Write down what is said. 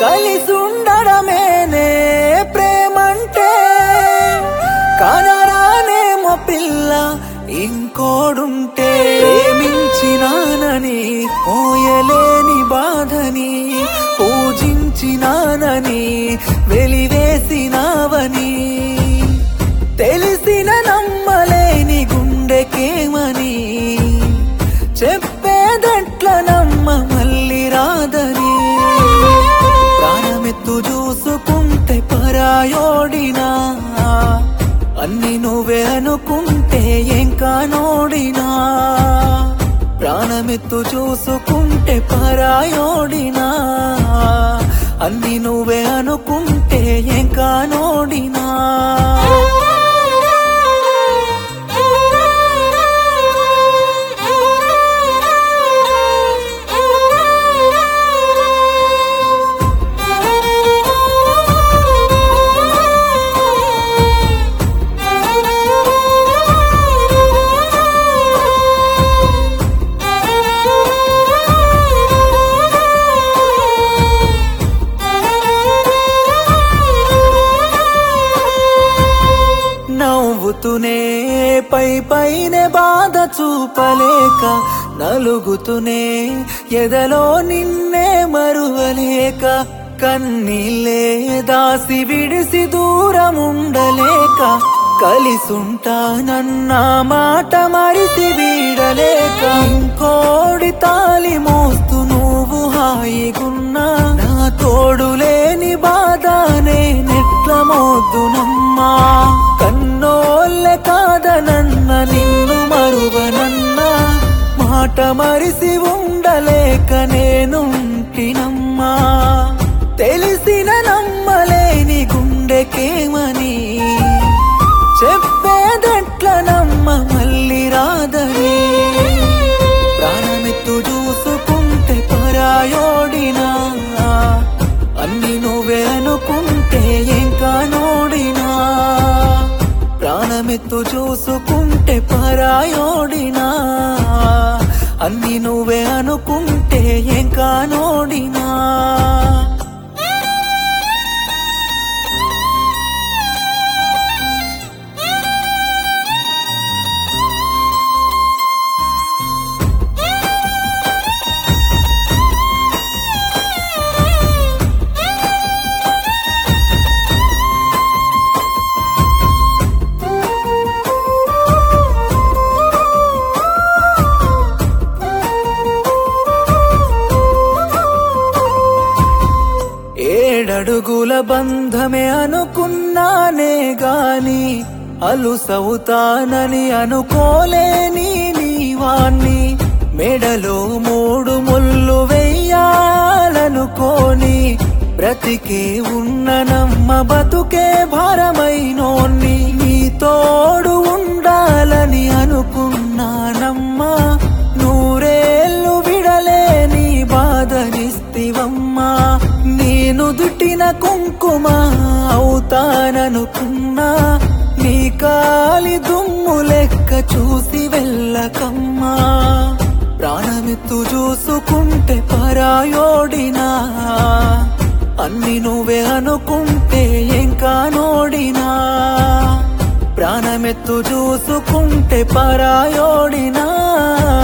కలిసుండడమేనే ప్రేమంటే కనరానేమో పిల్ల ఇంకోడుంటే ప్రేమించినానని పోయలేని బాధని పూజించినానని వెలివేసినావని తెలిసిన నమ్మలేని గుండెకేమని చెప్పేదెట్ల నమ్మ మళ్ళీ రాదని ప్రాణమెత్తు చూసుకుంటే పరాయోడినా అన్ని నువ్వే అనుకుంటే ఏం కానోడినా ప్రాణమెత్తు చూసుకుంటే పరాయోడినా అన్ని నువ్వే అనుకుంటే ఏం కానోడినా నవ్వుతూనే పై పైనే బాధ చూపలేక నలుగుతూనే ఎదలో నిన్నే మరువలేక కన్నీళ్ళే దాసి విడిసి దూరం ఉండలేక కలిసుంటానన్న మాట మరిసి వీడలేక ఇంకోడి తాలి మోస్తూ నువ్వు హాయిగున్నా నా తోడు లేని బాధనే నెట్ల మోద్దునమ్మా కన్నోళ్ళె కాదనన్న నిన్ను మరువనన్నా మాట మరిసి ఉండలేక నేనుంటినమ్మా తెలిసిన నమ్మలేని గుండెకేమని చెప్పేదెట్ల నమ్మ మళ్ళీ రాదని ప్రాణమెత్తు చూసుకుంటే పరాయోడినా అన్ని నువ్వే అనుకుంటే ఏం కానోడినా ప్రాణమెత్తు చూసుకుంటే పరాయోడినా అన్ని నువ్వే అనుకుంటే ఏం కానోడినా ఏడడుగుల బంధమే అనుకున్నానే గాని అలుసవుతానని అనుకోలేని నీవాణ్ణి మెడలో మూడు ముళ్ళు వెయ్యాలనుకోని బ్రతికే ఉన్న నమ్మ బతుకే భారమైనోన్ని నీ తోడు ఉండాలని అనుకున్నానమ్మా నూరేళ్ళు విడలేని బాధనిస్తివమ్మా నేను దుట్టిన కుంకుమ అవుతాననుకున్నా నీ కాలి దుమ్ము లెక్క చూసి వెళ్ళకమ్మా ప్రాణమెత్తు చూసుకుంటే పరాయోడినా అన్ని నువ్వే అనుకుంటే ఏం కానోడినా ప్రాణమెత్తు చూసుకుంటే పరాయోడినా